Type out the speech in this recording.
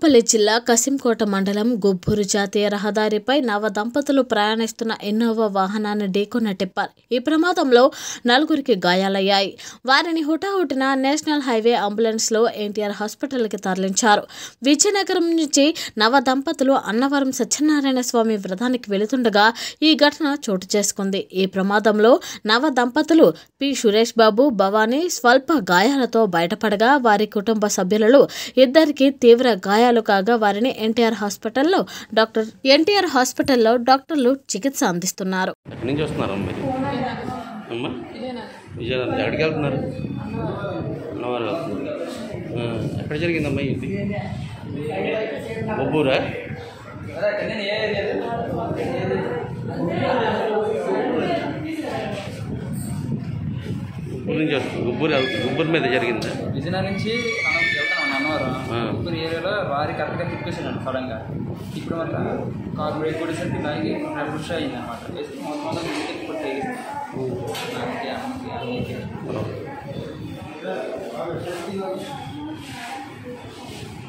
అనకాపల్లి జిల్లా కసింకోట మండలం గుబ్బూరు జాతీయ రహదారిపై నవ దంపతులు ప్రయాణిస్తున్న ఇన్నోవా వాహనాన్ని ఢీకొన్న టిప్పర్ ఈ ప్రమాదంలో నలుగురికి గాయాలయ్యాయి వారిని హుటాహుటిన నేషనల్ హైవే అంబులెన్స్లో ఎన్టీఆర్ హాస్పిటల్కి తరలించారు విజయనగరం నుంచి నవ దంపతులు అన్నవరం సత్యనారాయణ స్వామి వ్రతానికి వెళుతుండగా ఈ ఘటన చోటు చేసుకుంది ఈ ప్రమాదంలో నవ దంపతులు పి సురేష్ బాబు భవానీ స్వల్ప గాయాలతో బయటపడగా వారి కుటుంబ సభ్యులలో ఇద్దరికి తీవ్ర గాయాలు కాగా వారిని ఎన్టీఆర్ హాస్పిటల్లో డాక్టర్ ఎన్టీఆర్ హాస్పిటల్లో డాక్టర్లు చికిత్స అందిస్తున్నారు ఎక్కడి నుంచి వస్తున్నారు మీరు అమ్మా విజయనగరం ఎక్కడికి వెళ్తున్నారు అన్నవారు వెళ్తున్నారు ఆ, ఎక్కడ జరిగిందమ్మా ఇది బొబ్బూరా గుబ్బూరు నుంచి వస్తుంది గుబ్బూరు వెళ్తుంది గుబ్బూరు మీద జరిగిందా విజయనగరం నుంచి మనం వెళ్తాం అన్నవరం ఆ. ముగ్గురు ఏరియాలో వారి కరెక్ట్గా తిప్పేసాడు సడన్గా ఇప్పుడు మాత్రం కారు బ్రేక్ కొట్టేసరికి దానికి పుష్ అయింది అనమాట వేసి మొత్తం మొత్తం ఇంటికి కొట్టి నాకు హలో